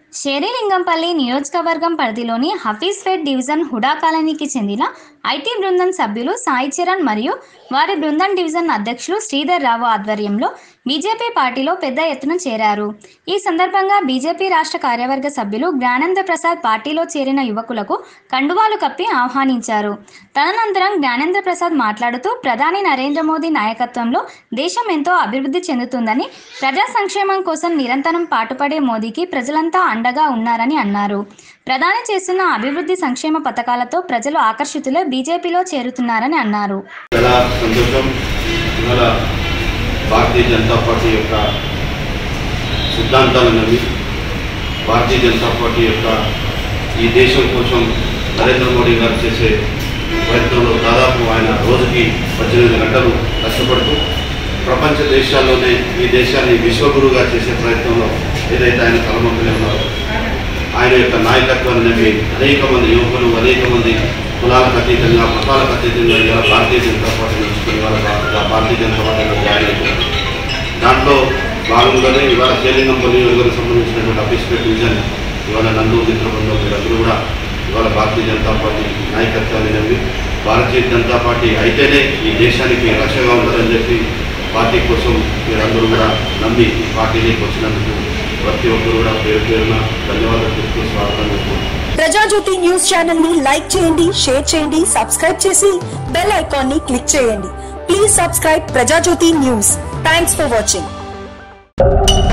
శేరిలింగంపల్లి నియోజకవర్గం పరిధిలోని హఫీజ్పేట్ డివిజన్ హుడా కాలనీకి చెందిన ఐటీ బృందం సభ్యులు సాయి చరణ్ మరియు వారి బృందం డివిజన్ అధ్యక్షులు శ్రీధర్ రావు ఆధ్వర్యంలో బీజేపీ పార్టీలో పెద్ద ఎత్తున చేరారు ఈ సందర్భంగా బీజేపీ రాష్ట్ర కార్యవర్గ సభ్యులు జ్ఞానేంద్ర ప్రసాద్ పార్టీలో చేరిన యువకులకు కండువాలు కప్పి ఆహ్వానించారు తదనంతరం జ్ఞానేంద్ర ప్రసాద్ మాట్లాడుతూ ప్రధాని నరేంద్ర మోదీ నాయకత్వంలో దేశం ఎంతో అభివృద్ధి చెందుతుందని ప్రజా సంక్షేమం కోసం నిరంతరం పాటుపడే మోదీకి ప్రజలంతా అండగా ఉన్నారని అన్నారు ప్రధాని చేస్తున్న అభివృద్ధి సంక్షేమ పథకాలతో ప్రజలు ఆకర్షితులై బీజేపీలో చేరుతున్నారని అన్నారు చాలా సంతోషం ఇవాళ భారతీయ జనతా పార్టీ యొక్క సిద్ధాంతాలను నమ్మి భారతీయ జనతా పార్టీ యొక్క ఈ దేశం కోసం నరేంద్ర మోడీ గారు చేసే ప్రయత్నంలో దాదాపు ఆయన రోజుకి పద్దెనిమిది గంటలు కష్టపడుతూ ప్రపంచ దేశాల్లోనే ఈ దేశాన్ని విశ్వగురుగా చేసే ప్రయత్నంలో ఏదైతే ఆయన తలమంతులే ఉన్నారో ఆయన యొక్క నాయకత్వాన్ని నమ్మి అనేక మంది యువకులు అనేక మంది కులాలకు అతీతంగా మతాలకు అతీతంగా ఇవాళ భారతీయ జనతా పార్టీ నడుచుకుని ఇవాళ భా- భారతీయ జనతా పార్టీలో జాయిన్ అయిపోయారు దాంట్లో భాగంగానే ఇవాళ శ్రీలింగంపల్లి నియోజకవర్గం సంబంధించినటువంటి అఫీస్పేట్ డివిజన్ ఇవాళ నందు మిత్ర బృందం మీరందరూ కూడా ఇవాళ భారతీయ జనతా పార్టీ నాయకత్వాన్ని నమ్మి భారతీయ జనతా పార్టీ అయితేనే ఈ దేశానికి రక్షగా ఉంటుందని చెప్పి పార్టీ కోసం మీరందరూ కూడా నమ్మి ఈ పార్టీలోకి వచ్చినందుకు ప్రతి ఒక్కరు కూడా పేరు పేరున ధన్యవాదాలు చెప్తూ స్వాగతం చెప్తున్నాను ప్రజాజ్యోతి న్యూస్ ఛానల్ ని లైక్ చేయండి షేర్ చేయండి సబ్స్క్రైబ్ చేసి బెల్ ఐకాన్ ని క్లిక్ చేయండి please subscribe Prajajyothi news thanks for watching